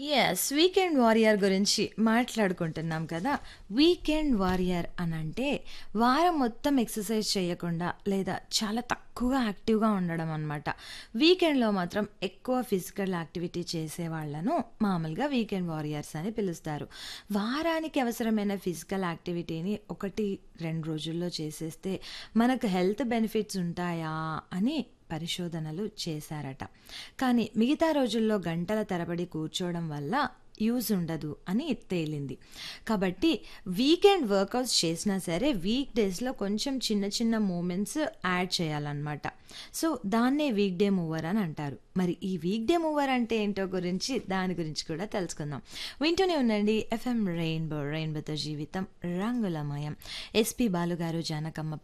yes weekend warrior గురించి మాట్లాడుకుంటున్నాం కదా వీకెండ్ వారియర్ అని అంటే వారం మొత్తం ఎక్సర్సైజ్ చేయకుండా లేదా చాలా తక్కువగా యాక్టివ్గా ఉండడం అనమాట వీకెండ్లో మాత్రం ఎక్కువ ఫిజికల్ యాక్టివిటీ చేసే వాళ్ళను మామూలుగా వీకెండ్ వారియర్స్ అని పిలుస్తారు వారానికి అవసరమైన ఫిజికల్ యాక్టివిటీని ఒకటి రెండు రోజుల్లో చేసేస్తే మనకు హెల్త్ బెనిఫిట్స్ ఉంటాయా అని పరిశోధనలు చేశారట కానీ మిగతా రోజుల్లో గంటల తరబడి కూర్చోవడం వల్ల యూజ్ ఉండదు అని తేలింది కాబట్టి వీకెండ్ వర్కౌట్స్ చేసినా సరే వీక్ డేస్లో కొంచెం చిన్న చిన్న మూమెంట్స్ యాడ్ చేయాలన్నమాట సో దాన్నే వీక్ డే మూవర్ అని అంటారు మరి ఈ వీక్ డే మూవర్ అంటే ఏంటో గురించి దాని గురించి కూడా తెలుసుకుందాం వింటూనే ఉండండి ఎఫ్ఎం రెయిన్బో రెయిన్బోతో జీవితం రంగులమయం ఎస్పి బాలుగారు జానకమ్మ